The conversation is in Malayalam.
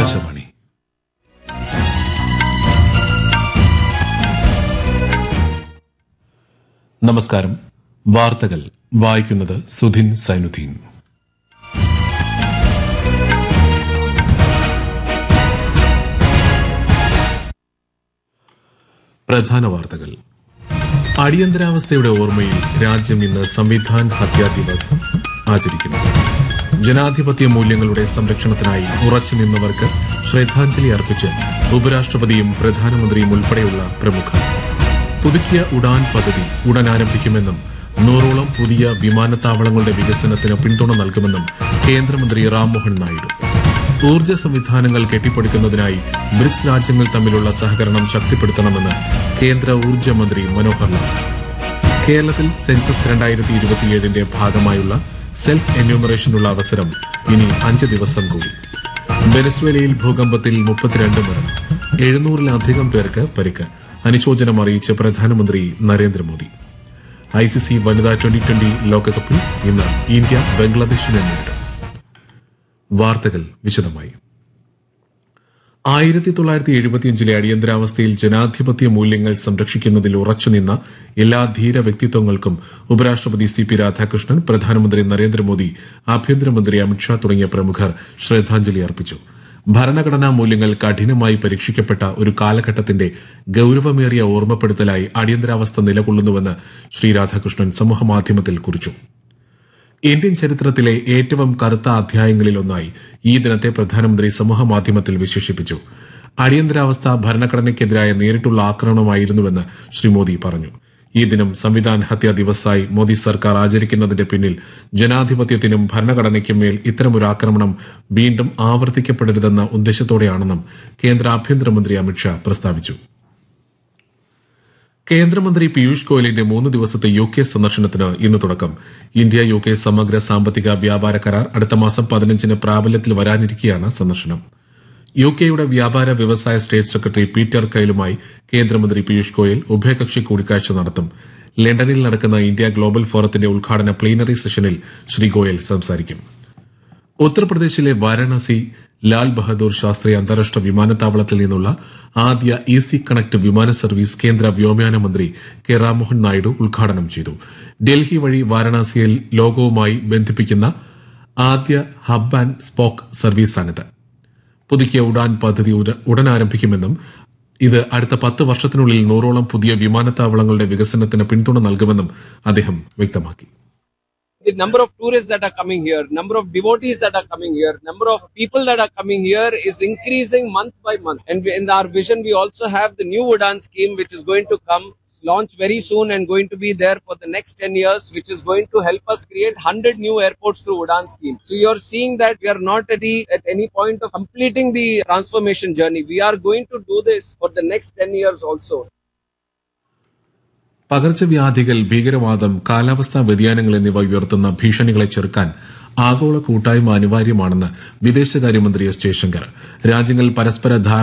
ആകാശവാണി നമസ്കാരം വാർത്തകൾ വായിക്കുന്നത് സുധിൻ സൈനുദ്ദീൻ പ്രധാന വാർത്തകൾ അടിയന്തരാവസ്ഥയുടെ ഓർമ്മയിൽ രാജ്യം ഇന്ന് സംവിധാൻ ഹത്യാ ദിവസ് ആചരിക്കുന്നു ജനാധിപത്യ മൂല്യങ്ങളുടെ സംരക്ഷണത്തിനായി ഉറച്ചു നിന്നവർക്ക് ശ്രദ്ധാഞ്ജലി അർപ്പിച്ച് ഉപരാഷ്ട്രപതിയും പ്രധാനമന്ത്രിയും ഉൾപ്പെടെയുള്ള പ്രമുഖർ പുതുക്കിയ ഉഡാൻ പദ്ധതി ഉടൻ ആരംഭിക്കുമെന്നും നൂറോളം പുതിയ വിമാനത്താവളങ്ങളുടെ വികസനത്തിന് പിന്തുണ നൽകുമെന്നും കേന്ദ്രമന്ത്രി റാംമോഹൻ നായിഡു ഊർജ്ജ സംവിധാനങ്ങൾ കെട്ടിപ്പടുക്കുന്നതിനായി ബ്രിക്സ് രാജ്യങ്ങൾ തമ്മിലുള്ള സഹകരണം ശക്തിപ്പെടുത്തണമെന്ന് കേന്ദ്ര ഊർജ്ജ മന്ത്രി മനോഹർ ലാൽ കേരളത്തിൽ സെൻസസ് രണ്ടായിരത്തി ഇരുപത്തിയേഴിന്റെ ഭാഗമായുള്ള സെൽഫ് എന്യൂമറേഷനുള്ള അവസരം ഇനി അഞ്ച് ദിവസം കൂടി വെനസ്വേലയിൽ ഭൂകമ്പത്തിൽ മുപ്പത്തിരണ്ട് മരണം എഴുന്നൂറിലധികം പേർക്ക് പരിക്ക് അനുശോചനം അറിയിച്ച് പ്രധാനമന്ത്രി നരേന്ദ്രമോദി ഐ സി സി വനിതാ ട്വന്റി ട്വന്റി ലോകകപ്പിൽ ഇന്ന് ഇന്ത്യ ബംഗ്ലാദേശിനെ നേരിടും വാർത്തകൾ വിശദമായി ആയിരത്തി തൊള്ളായിരത്തി എഴുപത്തിയഞ്ചിലെ അടിയന്തരാവസ്ഥയിൽ ജനാധിപത്യ മൂല്യങ്ങൾ സംരക്ഷിക്കുന്നതിൽ ഉറച്ചുനിന്ന എല്ലാ ധീര വ്യക്തിത്വങ്ങൾക്കും ഉപരാഷ്ട്രപതി സി പി രാധാകൃഷ്ണൻ പ്രധാനമന്ത്രി നരേന്ദ്രമോദി ആഭ്യന്തരമന്ത്രി അമിത്ഷാ തുടങ്ങിയ പ്രമുഖർ ശ്രദ്ധാഞ്ജലി അർപ്പിച്ചു ഭരണഘടനാ മൂല്യങ്ങൾ കഠിനമായി പരീക്ഷിക്കപ്പെട്ട ഒരു കാലഘട്ടത്തിന്റെ ഗൌരവമേറിയ ഓർമ്മപ്പെടുത്തലായി അടിയന്തരാവസ്ഥ നിലകൊള്ളുന്നുവെന്ന് ശ്രീ രാധാകൃഷ്ണൻ സമൂഹമാധ്യമത്തിൽ കുറിച്ചു ഇന്ത്യൻ ചരിത്രത്തിലെ ഏറ്റവും കറുത്ത അധ്യായങ്ങളിലൊന്നായി ഈ ദിനത്തെ പ്രധാനമന്ത്രി സമൂഹമാധ്യമത്തിൽ വിശേഷിപ്പിച്ചു അടിയന്തരാവസ്ഥ ഭരണഘടനയ്ക്കെതിരായ നേരിട്ടുള്ള ആക്രമണമായിരുന്നുവെന്ന് ശ്രീ മോദി പറഞ്ഞു ഈ ദിനം സംവിധാൻ ഹത്യാ ദിവസായി മോദി സർക്കാർ ആചരിക്കുന്നതിന്റെ പിന്നിൽ ജനാധിപത്യത്തിനും ഭരണഘടനയ്ക്കും മേൽ ഇത്തരമൊരു ആക്രമണം വീണ്ടും ആവർത്തിക്കപ്പെടരുതെന്ന ഉദ്ദേശത്തോടെയാണെന്നും കേന്ദ്ര ആഭ്യന്തരമന്ത്രി അമിത്ഷാ പ്രസ്താവിച്ചു കേന്ദ്രമന്ത്രി പീയൂഷ് ഗോയലിന്റെ മൂന്ന് ദിവസത്തെ യു കെ സന്ദർശനത്തിന് ഇന്ന് തുടക്കം ഇന്ത്യ യു കെ സമഗ്ര സാമ്പത്തിക വ്യാപാര കരാർ അടുത്ത മാസം പതിനഞ്ചിന് പ്രാബല്യത്തിൽ വരാനിരിക്കെയാണ് സന്ദർശനം യു കെയുടെ വ്യാപാര വ്യവസായ സ്റ്റേറ്റ് സെക്രട്ടറി പീറ്റർ കൈലുമായി കേന്ദ്രമന്ത്രി പീയൂഷ് ഗോയൽ ഉഭയകക്ഷി കൂടിക്കാഴ്ച നടത്തും ലണ്ടനിൽ നടക്കുന്ന ഇന്ത്യ ഗ്ലോബൽ ഫോറത്തിന്റെ ഉദ്ഘാടന പ്ലീനറി സെഷനിൽ ശ്രീ ഗോയൽ സംസാരിക്കും ഉത്തർപ്രദേശിലെ വാരാണസി ലാൽ ബഹദൂർ ശാസ്ത്രി അന്താരാഷ്ട്ര വിമാനത്താവളത്തിൽ നിന്നുള്ള ആദ്യ ഈസി കണക്ട് വിമാന സർവീസ് കേന്ദ്ര വ്യോമയാന മന്ത്രി കെ രാംമോഹൻ നായിഡു ഉദ്ഘാടനം ചെയ്തു ഡൽഹി വഴി വാരാണസിയിൽ ലോകവുമായി ബന്ധിപ്പിക്കുന്ന ആദ്യ ഹബ് ആൻഡ് സ്പോക്ക് സർവീസാണിത് പുതുക്കിയ ഉഡാൻ പദ്ധതി ഉട- ഉടൻ ആരംഭിക്കുമെന്നും ഇത് അടുത്ത പത്ത് വർഷത്തിനുള്ളിൽ നൂറോളം പുതിയ വിമാനത്താവളങ്ങളുടെ വികസനത്തിന് പിന്തുണ നൽകുമെന്നും അദ്ദേഹം വ്യക്തമാക്കി the number of tourists that are coming here, number of devotees that are coming here, number of people that are coming here is increasing month by month. And we- in our vision, we also have the new Udan scheme, which is going to come launch very soon and going to be there for the next 10 years, which is going to help us create 100 new airports through Udan scheme. So you're seeing that we are not at the, at any point of completing the transformation journey. We are going to do this for the next 10 years also. പകർച്ചവ്യാധികൾ ഭീകരവാദം കാലാവസ്ഥാ വ്യതിയാനങ്ങൾ എന്നിവ ഉയർത്തുന്ന ഭീഷണികളെ ചെറുക്കാൻ ആഗോള കൂട്ടായ്മ അനിവാര്യമാണെന്ന് വിദേശകാര്യമന്ത്രി എസ് ജയശങ്കർ രാജ്യങ്ങൾ പരസ്പര ധാരണ